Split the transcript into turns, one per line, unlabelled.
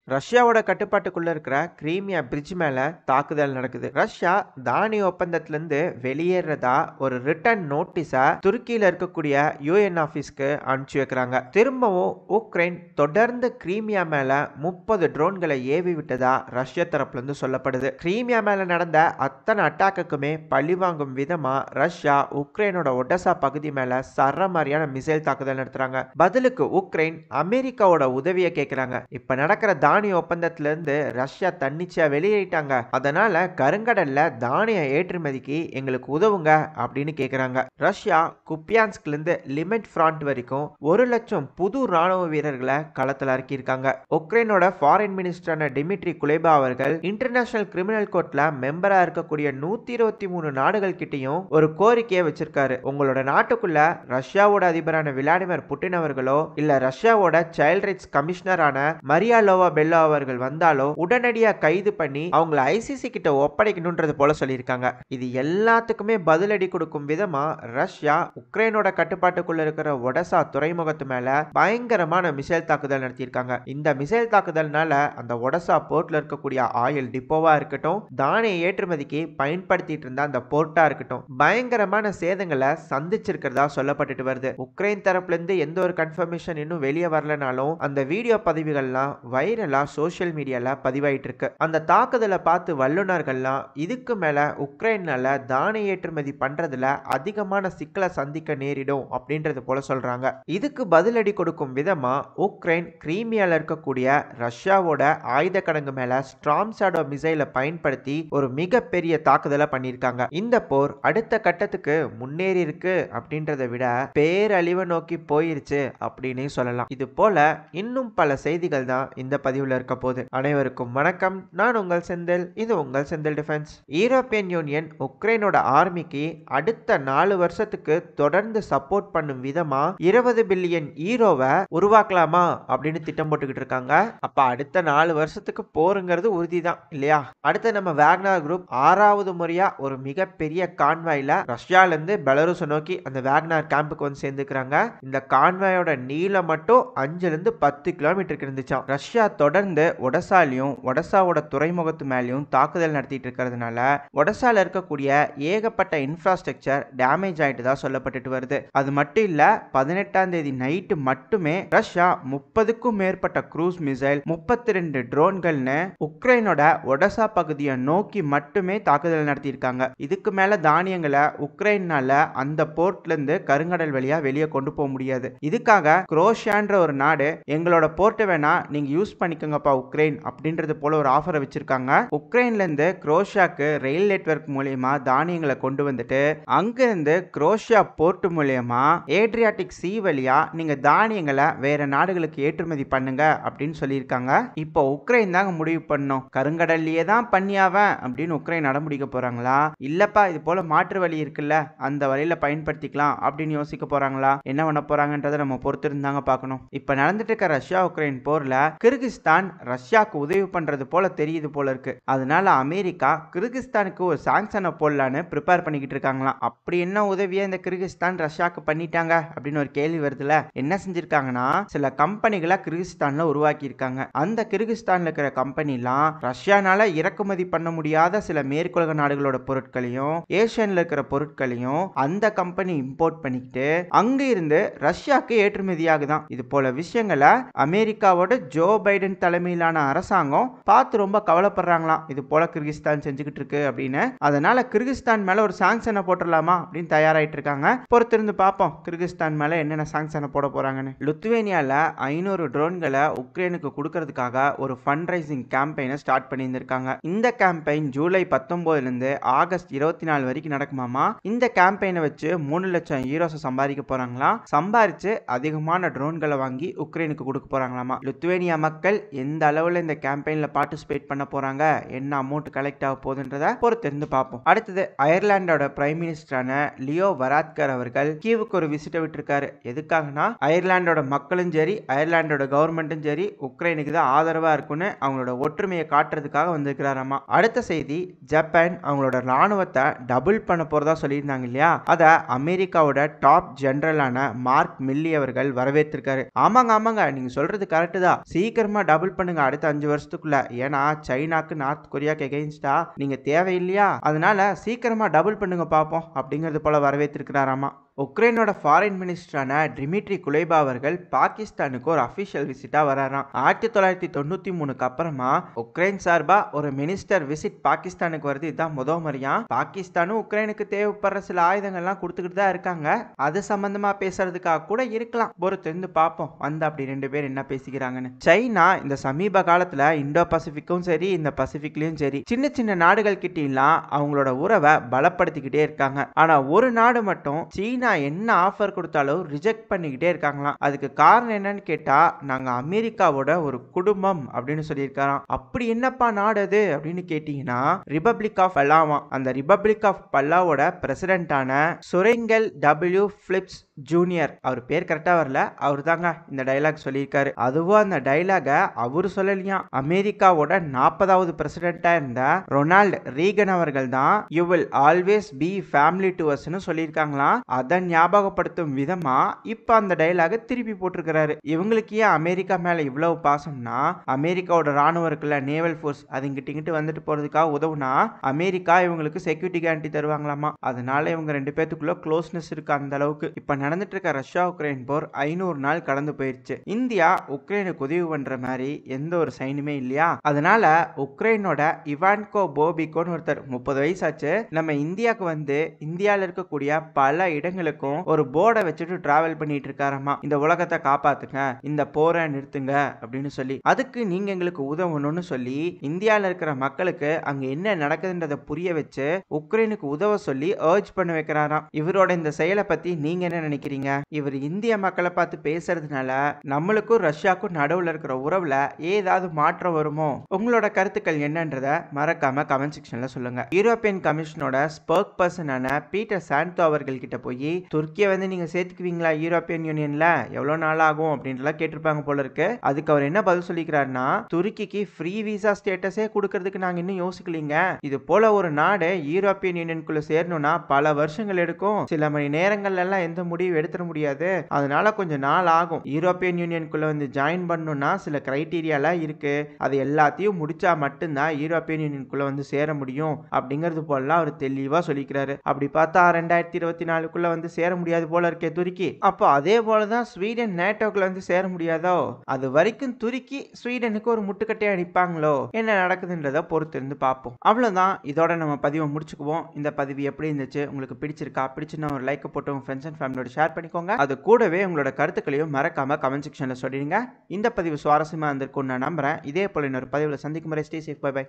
ரஷ்யாவோட கட்டுப்பாட்டுக்குள்ள இருக்கிற கிரீமியா பிரிட்ஜ் மேல தாக்குதல் நடக்குது ரஷ்யா தானி ஒப்பந்தத்துல இருந்து வெளியேறதா ஒரு ரிட்டர்ன் நோட்டீஸ துருக்கியில இருக்கக்கூடிய யூஎன் ஆபீஸ்க்கு அனுப்பிச்சு வைக்கிறாங்க திரும்பவும் உக்ரைன் தொடர்ந்து கிரீமியா மேல முப்பது ட்ரோன்களை ஏவி விட்டதா ரஷ்ய தரப்புல இருந்து சொல்லப்படுது கிரீமியா மேல நடந்த அத்தனை அட்டாக்குக்குமே பழி வாங்கும் விதமா ரஷ்யா உக்ரைனோட ஒடசா பகுதி மேல சரமாரியான மிசைல் தாக்குதல் நடத்துறாங்க பதிலுக்கு உக்ரைன் அமெரிக்காவோட உதவியை கேட்கிறாங்க இப்ப நடக்கிற தானிய ஒப்பந்தத்துல இருந்து ரஷ்யா தன்னிச்சையா வெளியேறிட்டாங்க அதனால கருங்கடல்ல தானிய ஏற்றுமதிக்கு எங்களுக்கு உதவுங்க அப்படின்னு கேக்குறாங்க ரஷ்யா குப்பியான்ஸ்க்ல இருந்து லிமிட் ஃப்ராண்ட் வரைக்கும் ஒரு லட்சம் புது ராணுவ வீரர்களை களத்துல இறக்கியிருக்காங்க உக்ரைனோட ஃபாரின் மினிஸ்டரான டிமிட்ரி குலேபா அவர்கள் இன்டர்நேஷனல் கிரிமினல் கோர்ட்ல மெம்பரா இருக்கக்கூடிய நூத்தி இருபத்தி மூணு நாடுகள் கிட்டயும் ஒரு கோரிக்கையை வச்சிருக்காரு உங்களோட நாட்டுக்குள்ள ரஷ்யாவோட அதிபரான விளாடிமிர் புட்டின் அவர்களோ இல்ல ரஷ்யாவோட சைல்ட் ரைட்ஸ் கமிஷனரான மரியாலோவா பெல்லோ அவர்கள் வந்தாலோ உடனடியா கைது பண்ணி அவங்கள ஐசிசி கிட்ட ஒப்படைக்கணும்ன்றது போல சொல்லியிருக்காங்க இது எல்லாத்துக்குமே பதிலடி கொடுக்கும் விதமா ரஷ்யா உக்ரைனோட கட்டுப்பாட்டுக்குள்ள இருக்கிற ஒடசா துறைமுகத்து மேல பயங்கரமான மிசைல் தாக்குதல் நடத்தியிருக்காங்க இந்த மிசைல் தாக்குதல்னால அந்த ஒடசா போர்ட்ல இருக்கக்கூடிய ஆயில் டிப்போவா இருக்கட்டும் தானிய ஏற்றுமதிக்கு பயன்படுத்திட்டு இருந்த அந்த போர்ட்டா இருக்கட்டும் பயங்கரமான சேதங்களை சந்திச்சிருக்கிறதா சொல்லப்பட்டுட்டு வருது உக்ரைன் தரப்புல இருந்து எந்த ஒரு கன்ஃபர்மேஷன் இன்னும் வெளியே வரலனாலும் அந்த வீடியோ பதிவுகள்லாம் வைரலா சோஷியல் மீடியால பதிவாயிட்டு இருக்கு அந்த தாக்குதலை பார்த்து வல்லுநர்கள்லாம் இதுக்கு மேல உக்ரைனால தானிய ஏற்றுமதி பண்றதுல அதிகமான சிக்கலை சந்திக்க நேரிடும் அப்படின்றது போல சொல்றாங்க இதுக்கு பதிலடி கொடுக்கும் விதமா உக்ரைன் கிரீமியால இருக்கக்கூடிய ரஷ்யாவோட ஆயுத கடங்கு மேல ஸ்ட்ராம் ஷாடோ மிசைலை பயன்படுத்தி ஒரு மிகப்பெரிய தாக்குதலை பண்ணியிருக்காங்க இந்த போர் அடுத்த கட்டத்துக்கு முன்னேறி இருக்கு அப்படின்றத விட பேரழிவை நோக்கி போயிருச்சு அப்படின்னு சொல்லலாம் இது போல இன்னும் பல செய்திகள் தான் இந்த பதிவுல இருக்க போகுது அனைவருக்கும் வணக்கம் நான் உங்கள் செந்தில் இது உங்கள் செந்தில் டிஃபென்ஸ் யூரோப்பியன் யூனியன் உக்ரைனோட ஆர்மிக்கு அடுத்த நாலு வருஷத்துக்கு தொடர்ந்து சப்போர்ட் பண்ணும் விதமா இருபது பில்லியன் ஈரோவை உருவாக்கலாமா அப்படின்னு திட்டம் போட்டுக்கிட்டு இருக்காங்க அப்ப அடுத்த நாலு வருஷத்துக்கு போருங்கிறது உறுதி தான் இல்லையா அடுத்து நம்ம வேக்னார் குரூப் ஆறாவது முறையா ஒரு மிகப்பெரிய கான்வாயில ரஷ்யால இருந்து பெலருஸை நோக்கி அந்த வேக்னார் கேம்புக்கு வந்து சேர்ந்துக்கிறாங்க இந்த கான்வாயோட நீளம் மட்டும் அஞ்சுல இருந்து பத்து கிலோமீட்டருக்கு இருந்துச்சாம் ரஷ்யா தொடர்ந்து ஒடசாலையும் ஒடசாவோட துறைமுகத்து மேலேயும் தாக்குதல் நடத்திட்டு இருக்கிறதுனால ஒடசால இருக்கக்கூடிய ஏகப்பட்ட இன்ஃப்ராஸ்ட்ரக்சர் டேமேஜ் ஆயிட்டு தான் சொல்லப்பட்டுட்டு வருது அது மட்டும் இல்ல பதினெட்டாம் தேதி நைட்டு மட்டுமே ரஷ்யா முப்பதுக்கும் மேற்பட்ட க்ரூஸ் மிசைல் முப்பத்தி ரெண்டு ட்ரோன்கள்னு உக்ரைனோட ஒடசா பகுதியை நோக்கி மட்டுமே தாக்குதல் நடத்தியிருக்காங்க இதுக்கு மேல தானியங்களை உக்ரைனால அந்த போர்ட்ல இருந்து கருங்கடல் வழியா வெளியே கொண்டு போக முடியாது இதுக்காக குரோஷியான்ற ஒரு நாடு எங்களோட போர்ட்டை வேணா நீங்க யூஸ் பண்ணிக்கோங்கப்பா உக்ரைன் அப்படின்றது போல ஒரு ஆஃபரை வச்சிருக்காங்க உக்ரைன்ல இருந்து குரோஷியாக்கு ரயில் நெட்வொர்க் மூலியமா தானியங்களை கொண்டு வந்துட்டு அங்க இருந்து குரோஷியா போர்ட் மூலியமா ஏட்ரியாட்டிக் சி வழியா நீங்க தானியங்களை வேற நாடுகளுக்கு ஏற்றுமதி பண்ணுங்க அப்படின்னு சொல்லியிருக்காங்க இப்போ உக்ரைன் தாங்க முடிவு பண்ணும் கருங்கடல்லையே தான் பண்ணியாவன் அப்படின்னு உக்ரைன் நடமுடிக்க போறாங்களா இல்லப்பா இது போல மாற்று வழி இருக்குல்ல அந்த வழியில பயன்படுத்திக்கலாம் அப்படின்னு யோசிக்க போறாங்களா என்ன பண்ண போறாங்கன்றதை நம்ம பொறுத்திருந்தாங்க பார்க்கணும் இப்ப நடந்துட்டு இருக்க ரஷ்யா உக்ரைன் போர்ல கிர்கிஸ்தான் ரஷ்யாவுக்கு உதவி பண்றது போல தெரியுது போல இருக்கு அதனால அமெரிக்கா கிர்கிஸ்தானுக்கு ஒரு சாங்ஷனை போடலான்னு ப்ரிப்பேர் பண்ணிக்கிட்டு இருக்காங்களாம் அப்படி என்ன உதவியை இந்த கிர்கிஸ்தான் ரஷ்யாவுக்கு பண்ணிட்டாங்க அப்படின்னு ஒரு கேள்வி வருதுல என்ன செஞ்சிருக்காங்கன்னா சில கம்பெனிகளை கிர்கிஸ்தான்ல உருவாக்கி இருக்காங்க அந்த கிர்கிஸ்தான்ல இருக்கிற கம்பெனிலாம் ரஷ்யானால இறக்குமதி பண்ண முடியாத சில மேற்குலக நாடுகளோட பொருட்களையும் ஏஷியன்ல இருக்கிற பொருட்களையும் அந்த கம்பெனி இம்போர்ட் பண்ணிக்கிட்டு அங்க இருந்து ரஷ்யாக்கு ஏற்றுமதி ஆகுதான் இது போல விஷயங்களை அமெரிக்காவோட ஜோ பைடன் தலைமையிலான அரசாங்கம் பார்த்து ரொம்ப கவலைப்படுறாங்களாம் இது போல கிர்கிஸ்தான் செஞ்சுக்கிட்டு இருக்கு அப்படின்னு அதனால கிர்கிஸ்தான் மேல ஒரு சாங்ஷனை போட்டுடலாமா அப்படின்னு தயாராயிட்டு இருக்காங்க பொறுத்திருந்து பார்ப்போம் கிர்கிஸ்தான் மேல என்னென்ன சாங்ஷனை போட போறாங்கன்னு லுத்துவேனியால ஐநூறு ட்ரோன்களை உக்ரைனுக்கு கொடுக்கறதுக்காக ஒரு ஃபண்ட் ரைசிங் கேம்பெயினை ஸ்டார்ட் பண்ணியிருந்திருக்காங்க இந்த கேம்பெயின் ஜூலை பத்தொன்பதுல இருந்து ஆகஸ்ட் இருபத்தி நாலு வரைக்கும் நடக்குமாமா இந்த கேம்பெயினை வச்சு மூணு லட்சம் ஈரோஸை சம்பாதிக்க போறாங்களாம் சம்பாரிச்சு அதிகமான ட்ரோன்களை வாங்கி உக்ரைனுக்கு கொடுக்க போறாங்களாமா லுத்துவேனியா மக்கள் எந்த அளவுல இந்த கேம்பெயின்ல பார்ட்டிசிபேட் பண்ண போறாங்க என்ன அமௌண்ட் கலெக்ட் ஆக போகுதுன்றத பொறுத்திருந்து பார்ப்போம் அடுத்தது அயர்லாண்டோட பிரைம் மினிஸ்டரான லியோ வராத்கர் அவர்கள் கீவுக்கு ஒரு விசிட்டை விட்டுருக்காரு எதுக்காகனா அயர்லாண்டோட மக்களும் சரி அயர்லாண்டோட கவர்மெண்ட்டும் சரி உக்ரைனுக்கு தான் ஆதரவா இருக்குன்னு அவங்களோட ஒற்றுமையை காட்டுறதுக்காக வந்திருக்கிறாராமா அடுத்த செய்தி ஜப்பான் அவங்களோட ராணுவத்தை டபுள் பண்ண போறதா சொல்லியிருந்தாங்க இல்லையா அதை அமெரிக்காவோட டாப் ஜெனரலான மார்க் மில்லி அவர்கள் வரவேற்றிருக்காரு ஆமாங்க ஆமாங்க நீங்க சொல்றது கரெக்டு தான் சீக்கிரமா டபுள் டபுள் பண்ணுங்க அடுத்த அஞ்சு வருஷத்துக்குள்ள ஏன்னா சைனாக்கு நார்த் கொரியாக்கு எகெயின்ஸ்டா நீங்க தேவையில்லையா அதனால சீக்கிரமா டபுள் பண்ணுங்க பார்ப்போம் அப்படிங்கிறது போல வரவேற்றிருக்கிறாராமா உக்ரைனோட ஃபாரின் மினிஸ்டரான டிமிட்ரி குலேபா அவர்கள் பாகிஸ்தானுக்கு ஒரு அஃபிஷியல் விசிட்டா வராராம் ஆயிரத்தி தொள்ளாயிரத்தி தொண்ணூத்தி மூணுக்கு அப்புறமா உக்ரைன் சார்பா ஒரு மினிஸ்டர் விசிட் பாகிஸ்தானுக்கு வருது இதுதான் முத முறையா பாகிஸ்தானும் உக்ரைனுக்கு தேவைப்படுற சில ஆயுதங்கள்லாம் கொடுத்துக்கிட்டு தான் இருக்காங்க அது சம்பந்தமா பேசுறதுக்காக கூட இருக்கலாம் பொறுத்து இருந்து பார்ப்போம் வந்து அப்படி ரெண்டு பேர் என்ன பேசிக்கிறாங்கன்னு சைனா இந்த சமீப காலத்துல இந்தோ பசிபிக்கும் சரி இந்த பசிபிக்லயும் சரி சின்ன சின்ன நாடுகள் கிட்டலாம் அவங்களோட உறவை பலப்படுத்திக்கிட்டே இருக்காங்க ஆனா ஒரு நாடு மட்டும் சீனா என்ன ஆஃபர் கொடுத்தாலும் ரிஜெக்ட் பண்ணிக்கிட்டே இருக்காங்களாம் அதுக்கு காரணம் என்னன்னு கேட்டா நாங்க அமெரிக்காவோட ஒரு குடும்பம் அப்படின்னு சொல்லியிருக்காராம் அப்படி என்னப்பா நாடு அது அப்படின்னு கேட்டீங்கன்னா ரிபப்ளிக் ஆஃப் பல்லாவா அந்த ரிபப்ளிக் ஆஃப் பல்லாவோட பிரசிடென்டான சுரெங்கல் டபிள்யூ பிலிப்ஸ் ஜூனியர் அவர் பேர் கரெக்டா வரல அவர் தாங்க இந்த டைலாக் சொல்லியிருக்காரு அதுவும் அந்த டைலாக அவரு சொல்லலையாம் அமெரிக்காவோட நாற்பதாவது பிரசிடென்டா இருந்த ரொனால்டு ரீகன் அவர்கள் தான் you will always be family to அஸ்னு சொல்லியிருக்காங்களாம் அதை ஞாபகப்படுத்தும் விதமா இப்ப அந்த டைலாக திருப்பி போட்டிருக்கிறாரு இவங்களுக்கு ஏன் அமெரிக்கா மேல இவ்வளவு பாசம்னா அமெரிக்காவோட ராணுவம் இருக்குல்ல நேவல் ஃபோர்ஸ் அது இங்கிட்டு இங்கிட்டு வந்துட்டு போறதுக்காக உதவுனா அமெரிக்கா இவங்களுக்கு செக்யூரிட்டி கேரண்டி தருவாங்களாமா அதனால இவங்க ரெண்டு பேத்துக்குள்ள க்ளோஸ்னஸ் இருக்கு அந்த அளவுக்கு இப்ப நடந்துட்டு இருக்க ரஷ்யா உக்ரைன் போர் ஐநூறு நாள் கடந்து போயிருச்சு இந்தியா உக்ரைனுக்கு உதவி பண்ற மாதிரி எந்த ஒரு சைனுமே இல்லையா அதனால உக்ரைனோட இவான்கோ போபிகோன்னு ஒருத்தர் முப்பது வயசாச்சு நம்ம இந்தியாவுக்கு வந்து இந்தியாவில் இருக்கக்கூடிய பல இடங்களுக்கும் ஒரு போர்டை வச்சுட்டு டிராவல் பண்ணிட்டு இருக்காராமா இந்த உலகத்தை காப்பாத்துங்க இந்த போரை நிறுத்துங்க அப்படின்னு சொல்லி அதுக்கு நீங்க எங்களுக்கு உதவணும்னு சொல்லி இந்தியாவில் இருக்கிற மக்களுக்கு அங்க என்ன நடக்குதுன்றதை புரிய வச்சு உக்ரைனுக்கு உதவ சொல்லி ஏர்ஜ் பண்ண வைக்கிறாராம் இவரோட இந்த செயலை பத்தி நீங்க என்ன நினைக்கிறீங்க இவர் இந்திய மக்களை பார்த்து பேசுறதுனால நம்மளுக்கும் ரஷ்யாவுக்கும் நடுவுல இருக்கிற உறவுல ஏதாவது மாற்றம் வருமோ உங்களோட கருத்துக்கள் என்னன்றத மறக்காம கமெண்ட் செக்ஷன்ல சொல்லுங்க யூரோப்பியன் கமிஷனோட ஸ்போக் பர்சனான பீட்டர் சாண்டோ அவர்கள் கிட்ட போய் துருக்கியை வந்து நீங்க சேர்த்துக்குவீங்களா யூரோப்பியன் யூனியன்ல எவ்வளவு நாள் ஆகும் அப்படின்றலாம் கேட்டிருப்பாங்க போல இருக்கு அதுக்கு அவர் என்ன பதில் சொல்லிக்கிறாருன்னா துருக்கிக்கு ஃப்ரீ விசா ஸ்டேட்டஸே கொடுக்கறதுக்கு நாங்க இன்னும் யோசிக்கலீங்க இது போல ஒரு நாடு யூரோப்பியன் யூனியனுக்குள்ள சேரணும்னா பல வருஷங்கள் எடுக்கும் சில மணி நேரங்கள்ல எல்லாம் எந்த முடிவு எடுத்துட முடியாது அதனால கொஞ்சம் நாள் ஆகும் யூரோப்பியன் யூனியனுக்குள்ள வந்து ஜாயின் பண்ணணும்னா சில கிரைட்டீரியாலாம் இருக்கு அது எல்லாத்தையும் முடிச்சா மட்டும்தான் யூரோப்பியன் யூனியனுக்குள்ள வந்து சேர முடியும் அப்படிங்கிறது போலலாம் அவர் தெளிவா சொல்லிக்கிறாரு அப்படி பார்த்தா ரெண்டாயிரத்தி இருபத்தி நாலுக்குள்ள வந்து சேர முடியாது போல இருக்கே துருக்கி அப்போ அதே போலதான் ஸ்வீடன் நேட்டோக்குள்ள வந்து சேர முடியாதோ அது வரைக்கும் துருக்கி ஸ்வீடனுக்கு ஒரு முட்டுக்கட்டையா அடிப்பாங்களோ என்ன நடக்குதுன்றத பொறுத்து இருந்து பார்ப்போம் அவ்வளவுதான் இதோட நம்ம பதிவை முடிச்சுக்குவோம் இந்த பதிவு எப்படி இருந்துச்சு உங்களுக்கு பிடிச்சிருக்கா பிடிச்சுன்னா ஒரு லைக் போட்டு உங்க ஃப்ரெண்ட்ஸ் அண்ட் ஃபேமிலியோட ஷேர் பண்ணிக்கோங்க அது கூடவே உங்களோட கருத்துக்களையும் மறக்காம கமெண்ட் செக்ஷன்ல சொல்லிடுங்க இந்த பதிவு சுவாரஸ்யமா இருந்திருக்கும்னு நான் நம்புறேன் இதே போல இன்னொரு பதிவில் சந்திக்கும் முறை ஸ்டே சேஃப் பை பை